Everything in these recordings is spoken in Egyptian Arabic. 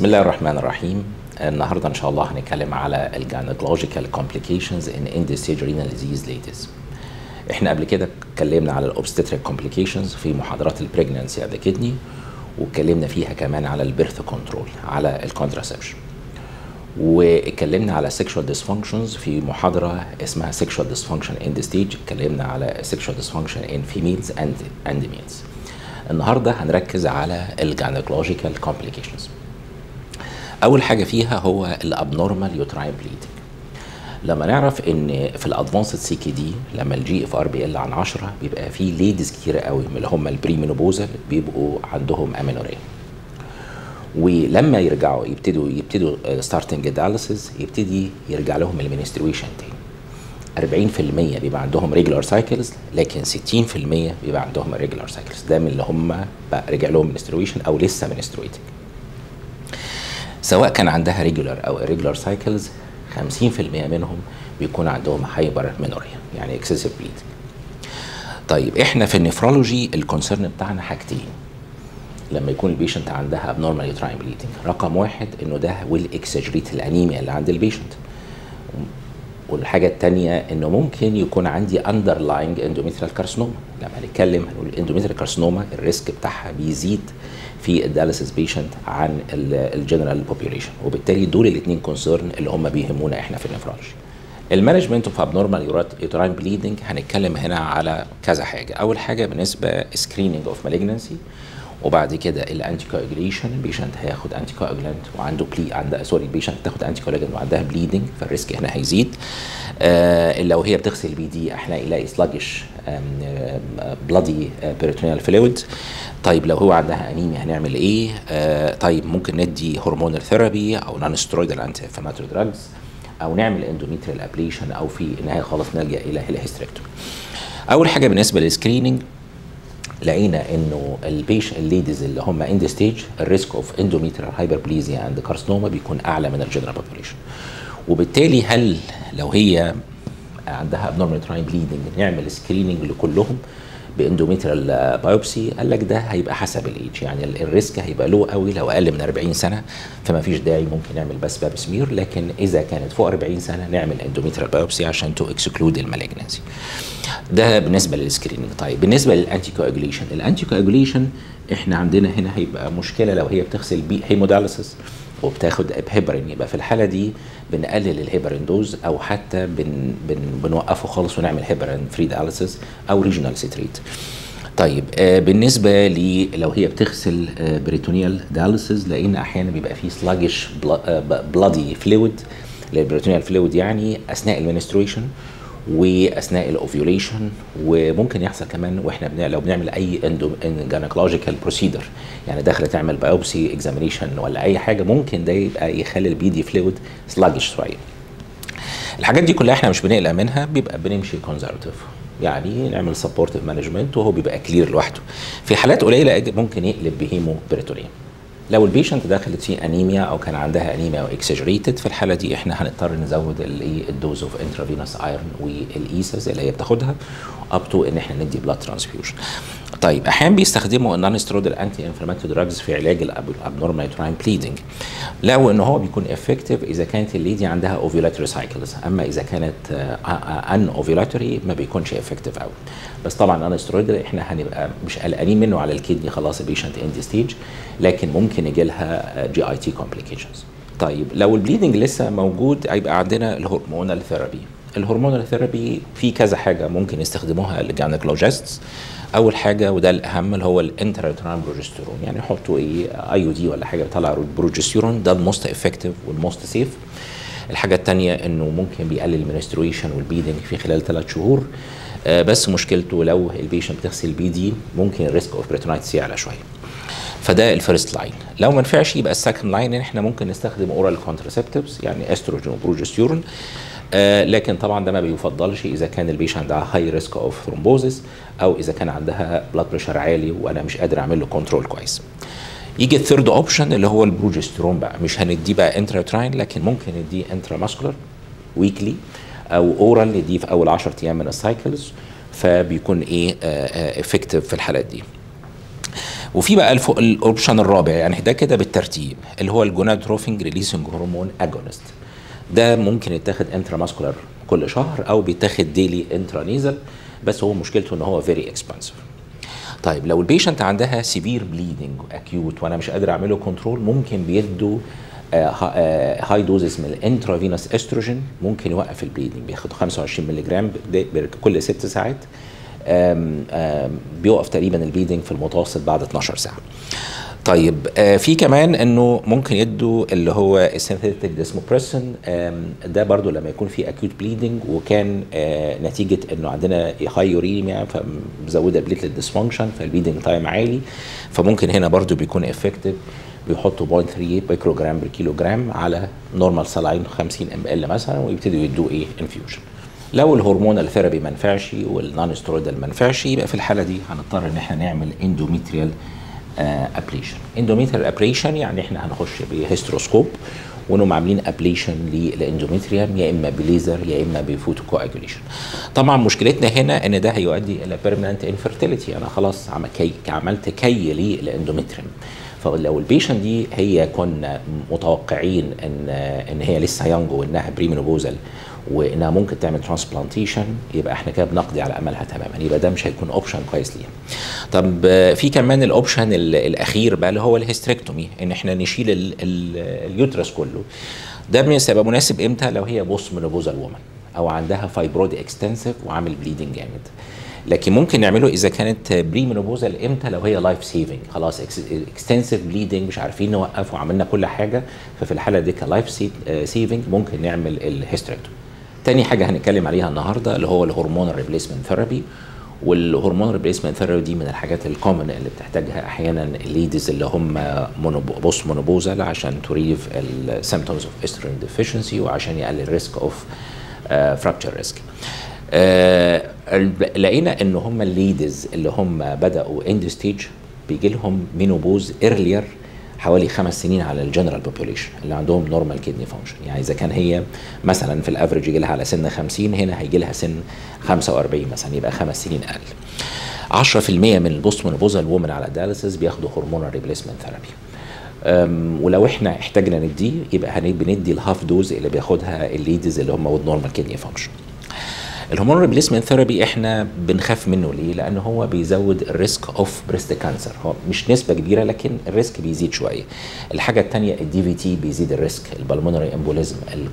الله الرحمن الرحيم النهارده ان شاء الله هنتكلم على الجانيكولوجيكال كومبليكيشنز ان اند ستيج رينال ديزيز ليديز احنا قبل كده اتكلمنا على الاوبستريك كومبليكيشنز في محاضرات البريجنانسي ذا كدني واتكلمنا فيها كمان على البيرث كنترول على الكونتراسبشن واتكلمنا على سيكشوال ديسفانكشنز في محاضره اسمها سيكشوال ديسفانكشن اند ستيج اتكلمنا على سيكشوال ديسفانكشن ان فيميلز اند اند ميلز النهارده هنركز على الجانيكولوجيكال كومبليكيشنز اول حاجه فيها هو الابنورمال يوتراين بليدنج لما نعرف ان في الادفانسد سي كي دي لما الجي اف ار بيقل عن 10 بيبقى في ليديز كتير قوي من اللي هم البريمينوبوزال بيبقوا عندهم امينوريا ولما يرجعوا يبتدوا يبتدوا ستارتنج دياليسيس يبتدي يرجع لهم المنسترويشن تاني 40% بيبقى عندهم ريجولار سايكلز لكن 60% بيبقى عندهم ريجولار سايكلز ده من اللي هم بقى رجع لهم منسترويشن او لسه منسترويتنج سواء كان عندها ريجولار او irregular سايكلز 50% منهم بيكون عندهم هايبر مينوريا يعني اكسسيف بليدنج طيب احنا في النفرولوجي الكونسيرن بتاعنا حاجتين لما يكون البيشنت عندها abnormal uterine bleeding رقم واحد انه ده ويل اكسجريت الانيميا اللي عند البيشنت والحاجة التانية انه ممكن يكون عندي underlying endometrial carcinoma لما هنتكلم هنقول endometrial carcinoma الريسك بتاعها بيزيد في الدياليسيس بيشنت عن الجنرال بوبيوليشن وبالتالي دول الاثنين كونسيرن اللي هم بيهمونا احنا في النفرولوجي المانجمنت اوف ابنورمال يوتراين بليدنج هنتكلم هنا على كذا حاجه اول حاجه بالنسبه سكريننج اوف مالجنسي وبعد كده الانتي كواجوليشن البيشنت هياخد انتي كواجولانت وعنده بلي عندها سوري البيشنت تاخد انتي كواجولانت وعندها بليدنج فالريسك هنا هيزيد آه لو هي بتغسل بي دي احنا يلاقي سلاجش بلادي بيريتونيال فلويد طيب لو هو عندها انيميا هنعمل ايه آه طيب ممكن ندي هرمونال ثيرابي او نون سترويدال انتي انفلاماتوري دراجز او نعمل اندوميتريال ابليشن او في النهايه خالص نلجا الى الهيستريكتومي اول حاجه بالنسبه للسكريننج لقينا انه البيش الليديز اللي هم اند ستيج الريسك اوف اندوميتريال هايبربليزيا عند كارسنوما بيكون اعلى من الجنرال بوبوليشن وبالتالي هل لو هي عندها ابنورمال تراين بليدنج نعمل سكريننج لكلهم باندوميتريال بايوبسي قال لك ده هيبقى حسب الايدج يعني الريسك هيبقى له قوي لو اقل من 40 سنه فما فيش داعي ممكن نعمل بس باب سمير لكن اذا كانت فوق 40 سنه نعمل اندوميتريال بايوبسي عشان تو اكسكلود المالجنسي ده بالنسبه للسكريننج طيب بالنسبه للانتي كواجوليشن الانتي كواجوليشن احنا عندنا هنا هيبقى مشكله لو هي بتغسل بي هيموداليسيس وبتاخد ابهيبرين يبقى في الحاله دي بنقلل الهيبرين دوز او حتى بن بن بنوقفه خالص ونعمل هيبرين فري دياليسيس او ريجونال سيتريت طيب آه بالنسبه لي لو هي بتغسل آه بريتونيال دياليسيس لقينا احيانا بيبقى فيه سلاجش بلادي فلويد للبريتونيال فلويد يعني اثناء المنستريشن واثناء الاوفيوليشن وممكن يحصل كمان واحنا بنا لو بنعمل اي جانيكولوجيكال بروسيدر يعني داخله تعمل بايوبسي اكزامينيشن ولا اي حاجه ممكن ده يبقى يخلي البي دي فلويد سلاجش شويه الحاجات دي كلها احنا مش بنقلق منها بيبقى بنمشي كونزرفتيف يعني نعمل سبورتيف مانجمنت وهو بيبقى كلير لوحده في حالات قليله ممكن يقلب بهيمو بريتوريا لو البيشنت دخلت فيه انيميا او كان عندها انيميا او اكسجريتد في الحاله دي احنا هنضطر نزود الدوز اوف انترافينوس ايرون والايساز اللي هي بتاخدها اب تو ان احنا ندي بلاد ترانسفيوجن طيب احيانا بيستخدموا النون سترودال انتي انفلاماتوري دراجز في علاج الابنورمال يوتراين بليدنج لقوا ان هو بيكون افكتيف اذا كانت الليدي عندها اوفيولاتوري سايكلز اما اذا كانت ان اوفيولاتوري ما بيكونش افكتيف قوي بس طبعا النون سترودال احنا هنبقى مش قلقانين منه على الكدني خلاص البيشنت اند ستيج لكن ممكن يجي لها جي اي تي كومبليكيشنز طيب لو البليدنج لسه موجود هيبقى عندنا الهرمونال ثيرابي الهرمونال ثيرابي في كذا حاجه ممكن يستخدموها الجانيكولوجيستس اول حاجه وده الاهم اللي هو الانتراتران بروجستيرون يعني يحطوا ايه اي او دي ولا حاجه بيطلع بروجستيرون ده الموست افكتيف والموست سيف الحاجه الثانيه انه ممكن بيقلل المنسترويشن والبيدنج في خلال ثلاث شهور آه بس مشكلته لو البيشنت بتغسل بي دي ممكن الريسك اوف بريتونايتس يعلى شويه فده الفيرست لاين لو ما نفعش يبقى السكند لاين ان احنا ممكن نستخدم اورال كونترسبتيفز يعني استروجين وبروجستيرون آه لكن طبعا ده ما بيفضلش اذا كان البيشنت عندها هاي ريسك اوف ثرومبوزيس او اذا كان عندها بلاد بريشر عالي وانا مش قادر اعمل له كنترول كويس يجي الثيرد اوبشن اللي هو البروجستيرون بقى مش هنديه بقى انتراتراين لكن ممكن نديه انترا ماسكولار ويكلي او اورال نديه في اول 10 ايام من السايكلز فبيكون ايه افكتيف في الحالات دي وفي بقى الفوق الاوبشن الرابع يعني ده كده بالترتيب اللي هو الجونادروفينج ريليسنج هرمون اجونست ده ممكن يتاخد انتراماسكولار كل شهر او بيتاخد ديلي انترانيزل بس هو مشكلته ان هو فيري اكسبنسيف طيب لو البيشنت عندها سيفير بليدنج اكيوت وانا مش قادر اعمله كنترول ممكن بيدوا هاي دوزز من الانترافينوس استروجين ممكن يوقف البليدنج بياخدوا 25 مللي جرام كل ست ساعات آم آم بيوقف تقريبا البليدنج في المتوسط بعد 12 ساعه طيب آه في كمان انه ممكن يدوا اللي هو السينثيتك ديسموبريسن ده برضو لما يكون في اكيوت بليدنج وكان آه نتيجه انه عندنا هاي يوريميا فمزوده بليتلت ديسفانكشن فالبليدنج تايم عالي فممكن هنا برضو بيكون افكتيف بيحطوا 0.3 مايكروجرام بالكيلو جرام على نورمال سلاين 50 ام ال مثلا ويبتدوا يدوه ايه انفيوجن لو الهرمونال ثيرابي ما نفعش والنون سترويدال ما نفعش يبقى في الحاله دي هنضطر ان احنا نعمل اندوميتريال ابليشن اندوميتريال ابليشن يعني احنا هنخش بهيستروسكوب ونقوم عاملين ابليشن للاندوميتريوم يا اما بليزر يا اما بفوتو كواجوليشن طبعا مشكلتنا هنا ان ده هيؤدي الى بيرمننت انفيرتيليتي انا خلاص عملت كي للاندوميتريوم فلو البيشنت دي هي كنا متوقعين ان ان هي لسه يونج وانها بريمينوبوزال وانها ممكن تعمل ترانسبلانتيشن يبقى احنا كده بنقضي على املها تماما يبقى ده مش هيكون اوبشن كويس ليها. طب في كمان الاوبشن الاخير بقى اللي هو الهيستريكتومي ان احنا نشيل ال ال اليوترس كله. ده بيبقى مناسب امتى لو هي بوست منوبوزال وومن او عندها فايبرود اكستنسيف وعامل بليدنج جامد. لكن ممكن نعمله اذا كانت بري منوبوزال امتى لو هي لايف سيفنج خلاص اكستنسيف بليدنج مش عارفين نوقف وعملنا كل حاجه ففي الحاله دي كلايف سيفنج ممكن نعمل الهيستريكتومي. تاني حاجه هنتكلم عليها النهارده اللي هو الهرمون ريبليسمنت ثيرابي والهرمون ريبليسمنت ثيرابي دي من الحاجات الكومن اللي بتحتاجها احيانا الليدز اللي هم بوست مونوبوزال عشان تريف السيمتومز اوف استروجين ديفيشنسي وعشان يقلل ريسك اوف فراكتشر ريسك لقينا ان هم الليدز اللي هم بداوا اند ستيج بيجي لهم مينوبوز ايرلير حوالي خمس سنين على الجنرال بوبوليشن اللي عندهم نورمال كيدني فانكشن يعني اذا كان هي مثلا في الافرج يجي لها على سن 50 هنا هيجي لها سن 45 مثلا يبقى خمس سنين اقل 10% من البوست مونوبوزال وومن على دياليسيس بياخدوا هرمونال ريبليسمنت ثيرابي ولو احنا احتاجنا نديه يبقى بندي الهاف دوز اللي بياخدها الليدز اللي هم وذ نورمال كيدني فانكشن الهرمون ريبليسمنت ثيرابي احنا بنخاف منه ليه؟ لان هو بيزود الريسك اوف بريست كانسر هو مش نسبه كبيره لكن الريسك بيزيد شويه. الحاجه الثانيه الدي في تي بيزيد الريسك البلمونري امبوليزم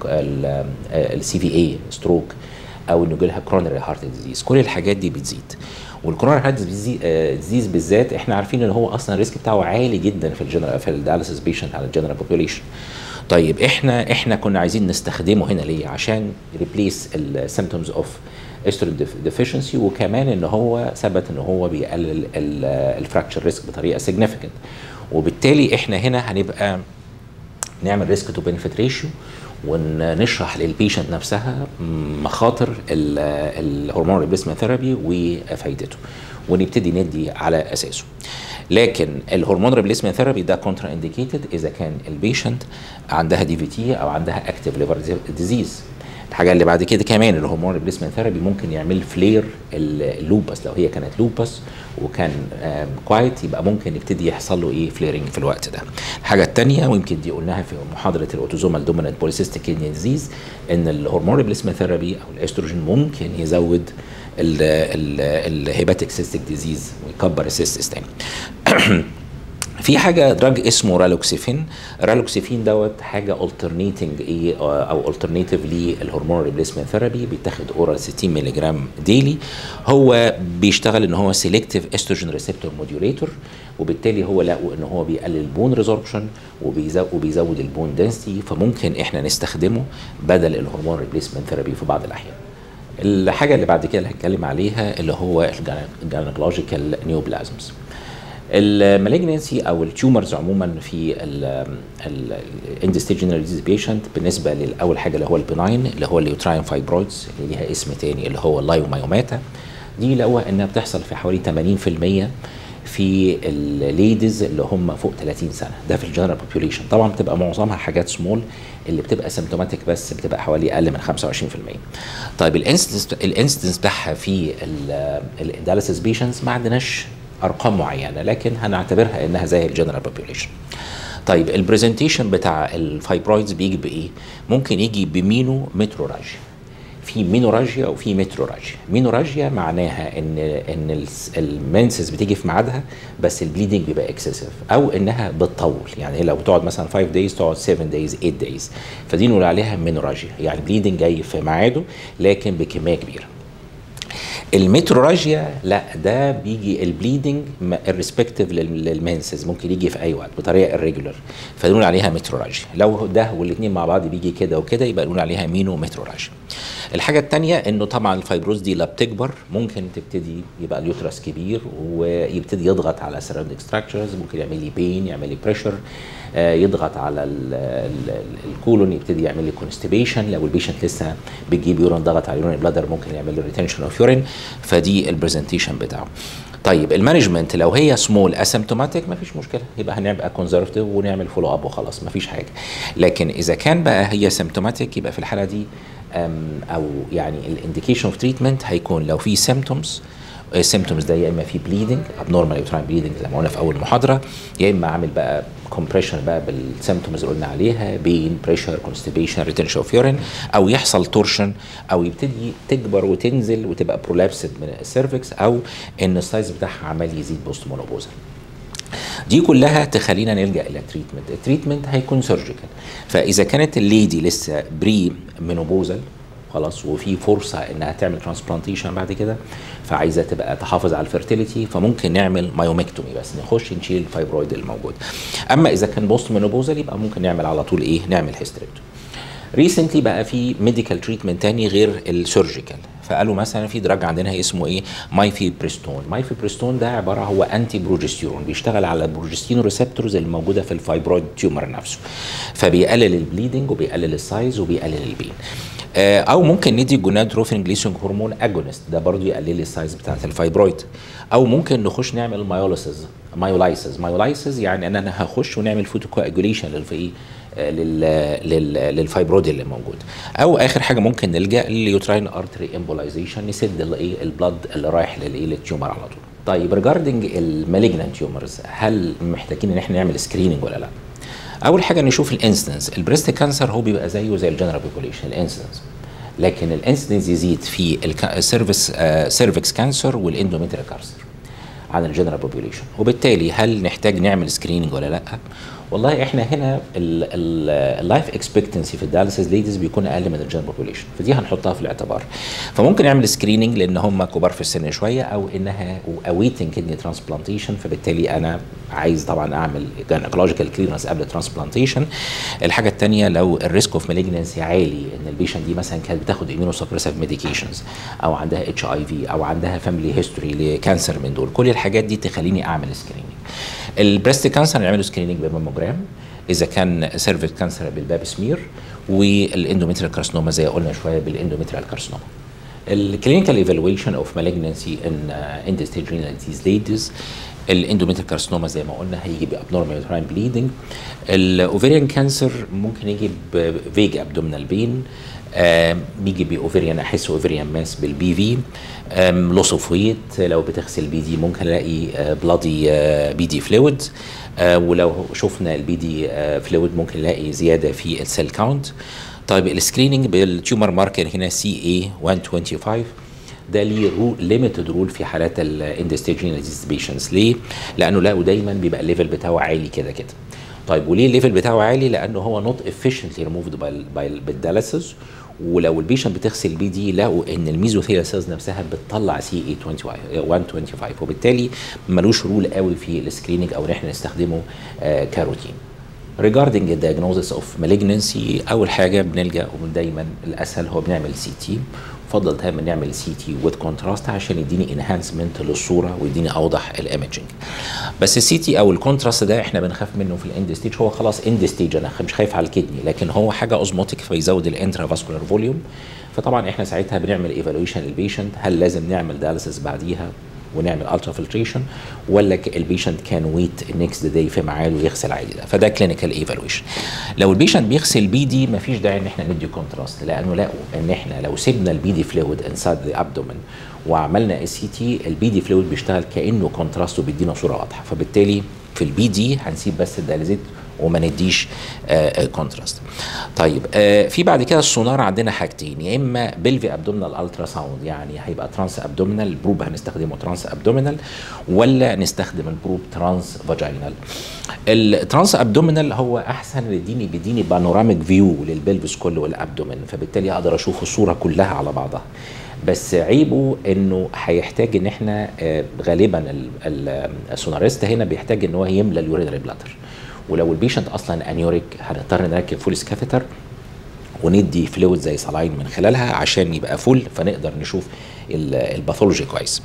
السي في اي ستروك او انه يجي لها كرونري هارت ديزيز كل الحاجات دي بتزيد. والكورونري هارت ديزيز بالذات احنا عارفين ان هو اصلا الريسك بتاعه عالي جدا في الجنرال في الدياليسيس بيشنت على الجنرال بوبوليشن. طيب احنا احنا كنا عايزين نستخدمه هنا ليه؟ عشان ريبليس السيمتومز اوف استروجين ديفيشنسي وكمان ان هو ثبت ان هو بيقلل الفراكشر ريسك بطريقه سيجنيفيكانت وبالتالي احنا هنا هنبقى نعمل ريسك تو بنفيت ريشيو ونشرح للبيشنت نفسها مخاطر الهرمون ريبليسمنت ثيرابي وفايدته ونبتدي ندي على اساسه لكن الهرمون ريبليسمنت ثيرابي ده كونترا انديكيتد اذا كان البيشنت عندها دي في تي او عندها اكتيف ليفر ديزيز الحاجه اللي بعد كده كمان الهرمون ريبليسمنت ثيرابي ممكن يعمل فلير اللوبس لو هي كانت لوبس وكان كوايت يبقى ممكن يبتدي يحصل له ايه فليرنج في الوقت ده الحاجه الثانيه ويمكن دي قلناها في محاضره الاوتوزومال دومينانت بوليسيستيك كيدني ديزيز ان الهرمون ريبليسمنت ثيرابي او الاستروجين ممكن يزود الهيباتيك سيستيك ديزيز ويكبر السيستس تاني في حاجه دراج اسمه رالوكسيفين رالوكسيفين دوت حاجه alternating ايه او alternative للهرمون ريبليسمنت ثيرابي بيتاخد اورال 60 مللي جرام ديلي هو بيشتغل ان هو سيلكتيف استروجين ريسبتور موديوليتور وبالتالي هو لقوا ان هو بيقلل البون ريزوربشن وبيزود البون دنسيتي فممكن احنا نستخدمه بدل الهرمون ريبليسمنت ثيرابي في بعض الاحيان الحاجه اللي بعد كده اللي هنتكلم عليها اللي هو الجانكولوجيكال نيوبلازمز المالجنسي او التيومرز عموما في الاند ستيج ديزيز بيشنت بالنسبه لاول حاجه اللي هو البناين اللي هو اليوتراين فايبرويدز اللي ليها اسم تاني اللي هو اللايومايوماتا دي لقوها انها بتحصل في حوالي 80% في الليديز اللي هم فوق 30 سنه ده في الجنرال بوبيوليشن طبعا بتبقى معظمها حاجات سمول اللي بتبقى سيمتوماتيك بس بتبقى حوالي اقل من 25% طيب الانستنس الانستنس بتاعها في الداليسيس بيشنتس ما عندناش ارقام معينه لكن هنعتبرها انها زي الجنرال بوبيوليشن طيب البرزنتيشن بتاع الفايبرويدز بيجي بايه ممكن يجي بمينو متروراجيا في مينوراجيا وفي متروراجيا مينوراجيا معناها ان ان المنسز بتيجي في ميعادها بس البليدنج بيبقى اكسسيف او انها بتطول يعني لو بتقعد مثلا 5 دايز تقعد 7 دايز 8 دايز فدي نقول عليها مينوراجيا يعني بليدنج جاي في ميعاده لكن بكميه كبيره المتروراجيا لا ده بيجي البليدنج الريسبكتيف للمنسز ممكن يجي في اي وقت بطريقه الريجولر فنقول عليها متروراجيا لو ده والاثنين مع بعض بيجي كده وكده يبقى نقول عليها مينو متروراجيا الحاجه الثانيه انه طبعا الفايبروز دي لا بتكبر ممكن تبتدي يبقى اليوترس كبير ويبتدي يضغط على سراوندينج ستراكشرز ممكن يعمل لي بين يعمل لي بريشر يضغط على ال ال الكولون يبتدي يعمل لي كونستيبيشن لو البيشنت لسه بتجيب يورين ضغط على اليورين بلادر ممكن يعمل له ريتنشن اوف يورين فدي البرزنتيشن بتاعه طيب المانجمنت لو هي سمول اسيمتوماتيك مفيش مشكله يبقى هنبقى كونزرفتيف ونعمل فولو اب وخلاص مفيش حاجه لكن اذا كان بقى هي سيمتوماتيك يبقى في الحاله دي او يعني الانديكيشن اوف تريتمنت هيكون لو في سيمتومز السيمتومز ده يا اما في بليدنج ابنورمال يوتراين بليدنج زي ما قلنا في اول المحاضره يا اما عامل بقى كومبريشن بقى بالسيمتومز اللي قلنا عليها بين بريشر كونستيبيشن ريتنشن اوف يورين او يحصل تورشن او يبتدي تكبر وتنزل وتبقى برولابسد من السيرفكس او ان السايز بتاعها عمال يزيد بوست مونوبوزال دي كلها تخلينا نلجا الى تريتمنت التريتمنت هيكون سيرجيكال فاذا كانت الليدي لسه بري مينوبوزال خلاص وفي فرصه انها تعمل ترانسبلانتيشن بعد كده فعايزه تبقى تحافظ على الفيرتيليتي فممكن نعمل مايومكتومي بس نخش نشيل الفايبرويد الموجود اما اذا كان بوست مينوبوزال يبقى ممكن نعمل على طول ايه نعمل هيستريكتومي ريسنتلي بقى في ميديكال تريتمنت تاني غير السيرجيكال فقالوا مثلا في دراج عندنا اسمه ايه مايفي بريستون مايفي بريستون ده عباره هو انتي بروجستيرون بيشتغل على البروجستين ريسبتورز اللي موجوده في الفايبرويد تيومر نفسه فبيقلل البليدنج وبيقلل السايز وبيقلل البين او ممكن ندي جونادروفين جليسينج هرمون اجونست ده برضو يقلل السايز بتاعت الفايبرويد او ممكن نخش نعمل مايوليسيس مايولايسيس مايولايسيس يعني ان انا هخش ونعمل فوتوكواجوليشن للفي لل لل للفايبرويد اللي موجود او اخر حاجه ممكن نلجا لليوتراين ارتري امبولايزيشن نسد الايه البلد اللي رايح للايه للتيومر على طول طيب ريجاردنج المالجنانت تيومرز هل محتاجين ان احنا نعمل سكريننج ولا لا اول حاجه نشوف الانسيدنس البريست كانسر هو بيبقى زيه زي الجنرال بوبوليشن الانسيدنس لكن الانسيدنس يزيد في السيرفكس سيرفكس كانسر والاندوميتريال كانسر عن الجنرال بوبوليشن وبالتالي هل نحتاج نعمل سكريننج ولا لا والله احنا هنا اللايف اكسبكتنسي في الدياليسيس ليديز بيكون اقل من الجنرال بوبوليشن فدي هنحطها في الاعتبار فممكن نعمل سكريننج لان هم كبار في السن شويه او انها اويتنج كدني ترانسبلانتيشن فبالتالي انا عايز طبعا اعمل جانيكولوجيكال كليرنس قبل الترانسبلانتيشن الحاجه الثانيه لو الريسك اوف مالجنسي عالي ان البيشنت دي مثلا كانت بتاخد اميونو سبريسيف ميديكيشنز او عندها اتش اي في او عندها فاميلي هيستوري لكانسر من دول كل الحاجات دي تخليني اعمل سكريننج البريست كانسر نعمله سكريننج بالماموجرام اذا كان سيرفيك كانسر بالباب سمير والاندوميتريال كارسنوما زي قلنا شويه بالاندوميتريال كارسنوما الكلينيكال ايفالويشن اوف مالجنسي ان اند ستيج رينال ديزيز ليديز الاندوميتريال كارسنوما زي ما قلنا هيجي بابنورمال يوتراين بليدنج الاوفيريان كانسر ممكن يجي بفيج ابدومينال بين آه بيجي باوفيريان احس اوفيريان ماس بالبي في لوس اوف ويت لو بتغسل بي دي ممكن الاقي آه بلادي آه بي دي فلويد ولو شفنا البي دي فلويد ممكن نلاقي زياده في السيل كاونت طيب السكريننج بالتيومر ماركر هنا سي اي 125 ده ليه رول ليميتد رول في حالات الاند ستيج بيشنتس ليه؟ لانه لقوا دايما بيبقى الليفل بتاعه عالي كده كده طيب وليه الليفل بتاعه عالي؟ لانه هو نوت افيشنتلي ريموفد بالداليسيس ولو البيشنت بتغسل بي دي لقوا ان الميزوثيل سيلز نفسها بتطلع سي اي 125 وبالتالي ملوش رول قوي في السكريننج او ان احنا نستخدمه آه كروتين. regarding the diagnosis of malignancy اول حاجه بنلجا دايما الاسهل هو بنعمل سي تي يفضل دايما نعمل سي تي وذ كونتراست عشان يديني انهانسمنت للصوره ويديني اوضح الايمجنج بس السي تي او الكونتراست ده احنا بنخاف منه في الاند ستيج هو خلاص اند ستيج انا مش خايف على الكدني لكن هو حاجه اوزموتيك فيزود الانترا فاسكولار فوليوم فطبعا احنا ساعتها بنعمل ايفالويشن للبيشنت هل لازم نعمل دياليسيس بعديها ونعمل الترا فلتريشن ولا البيشنت كان ويت النكست داي في ميعاده ويغسل عادي ده فده كلينيكال ايفالويشن لو البيشنت بيغسل بي دي مفيش داعي ان احنا ندي كونتراست لانه لقوا ان احنا لو سيبنا البي دي فلويد انسايد ذا ابدومن وعملنا اس سي تي البي دي فلويد بيشتغل كانه كونتراست وبيدينا صوره واضحه فبالتالي في البي دي هنسيب بس الدياليزيت وما نديش كونتراست طيب آه في بعد كده السونار عندنا حاجتين يا اما بلفي ابدومينال الترا ساوند يعني هيبقى ترانس ابدومينال البروب هنستخدمه ترانس ابدومينال ولا نستخدم البروب ترانس فاجينال الترانس ابدومينال هو احسن بيديني بيديني بانوراميك فيو للبلفس كله والابدومين فبالتالي اقدر اشوف الصوره كلها على بعضها بس عيبه انه هيحتاج ان احنا غالبا السوناريست هنا بيحتاج ان هو يملى اليورينري بلاتر ولو البيشنت اصلا انيوريك هنضطر نركب فوليس كاثيتر وندي فلويد زي صلاين من خلالها عشان يبقى فول فنقدر نشوف الباثولوجي كويس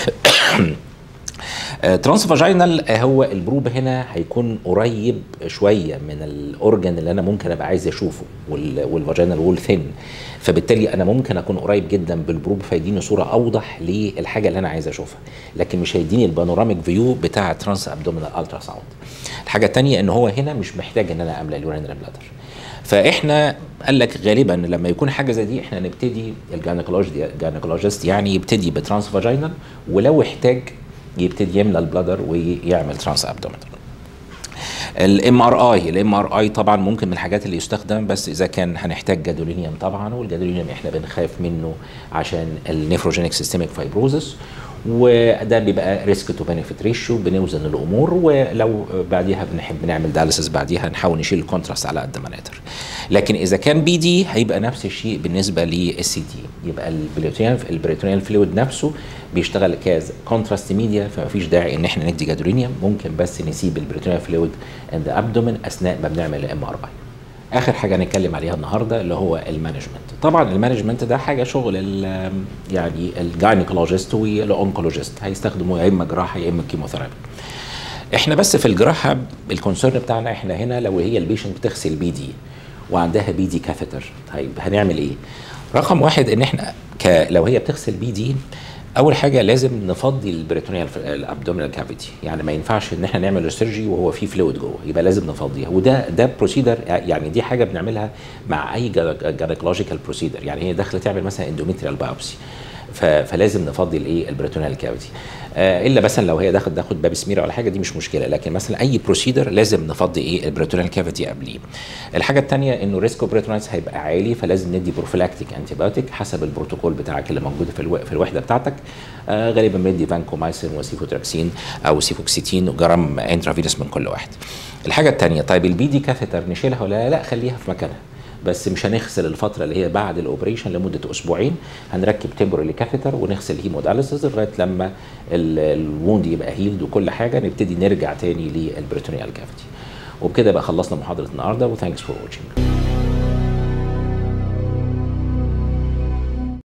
ترانس فاجينال هو البروب هنا هيكون قريب شويه من الاورجن اللي انا ممكن ابقى عايز اشوفه والفاجينال وول ثين فبالتالي انا ممكن اكون قريب جدا بالبروب فيديني صوره اوضح للحاجه اللي انا عايز اشوفها لكن مش هيديني البانوراميك فيو بتاع ترانس ابدومينال الترا ساوند الحاجه الثانيه ان هو هنا مش محتاج ان انا املى اليورينري بلادر فاحنا قال لك غالبا لما يكون حاجه زي دي احنا نبتدي الجانيكولوجيست يعني يبتدي بترانس فاجينال ولو احتاج يبتدي يملى البلادر ويعمل ترانس ابدومينال الام ار اي الام ار اي طبعا ممكن من الحاجات اللي يستخدم بس اذا كان هنحتاج جادولينيوم طبعا والجادولينيوم احنا بنخاف منه عشان النيفروجينيك سيستميك فايبروزس وده بيبقى ريسك تو بنفيت ريشيو بنوزن الامور ولو بعديها بنحب نعمل داليسيس بعديها نحاول نشيل الكونتراست على قد ما نقدر لكن اذا كان بي دي هيبقى نفس الشيء بالنسبه للسي تي يبقى البريتونيال البريتونيال فلويد نفسه بيشتغل كاز كونتراست ميديا فما فيش داعي ان احنا ندي جادولينيوم ممكن بس نسيب البريتونيال فلويد اند ابدومين اثناء ما بنعمل الام ار اي اخر حاجه هنتكلم عليها النهارده اللي هو المانجمنت طبعا المانجمنت ده حاجه شغل يعني الجاينيكولوجيست والانكولوجيست هيستخدموا يا اما جراحه يا اما كيموثيرابي احنا بس في الجراحه الكونسيرن بتاعنا احنا هنا لو هي البيشنت بتغسل بي دي وعندها بي دي كاثيتر طيب هنعمل ايه رقم واحد ان احنا ك لو هي بتغسل بي دي اول حاجه لازم نفضي البريتونيال الابدومينال كافيتي يعني ما ينفعش ان احنا نعمل سيرجي وهو في فلويد جوه يبقى لازم نفضيها وده ده بروسيدر يعني دي حاجه بنعملها مع اي جانيكولوجيكال بروسيدر يعني هي داخله تعمل مثلا اندوميتريال بايوبسي فلازم نفضي الايه البريتونيال كافيتي آه الا مثلا لو هي داخل تاخد باب سميره ولا حاجه دي مش مشكله لكن مثلا اي بروسيدر لازم نفضي ايه البريتونيال كافيتي قبليه الحاجه الثانيه انه ريسك بريتونايتس هيبقى عالي فلازم ندي بروفيلاكتيك انتيبيوتيك حسب البروتوكول بتاعك اللي موجود في, الو... في الوحده بتاعتك آه غالبا بندي فانكومايسين وسيفوتراكسين او سيفوكسيتين وجرام انترافينوس من كل واحد الحاجه الثانيه طيب البي دي كاثيتر نشيلها ولا لا خليها في مكانها بس مش هنغسل الفتره اللي هي بعد الاوبريشن لمده اسبوعين هنركب تمبورالي كاثيتر ونغسل هيموداليسيس لغايه لما الووند يبقى هيلد وكل حاجه نبتدي نرجع تاني للبريتونيال كافيتي وبكده بقى خلصنا محاضره النهارده وثانكس فور واتشنج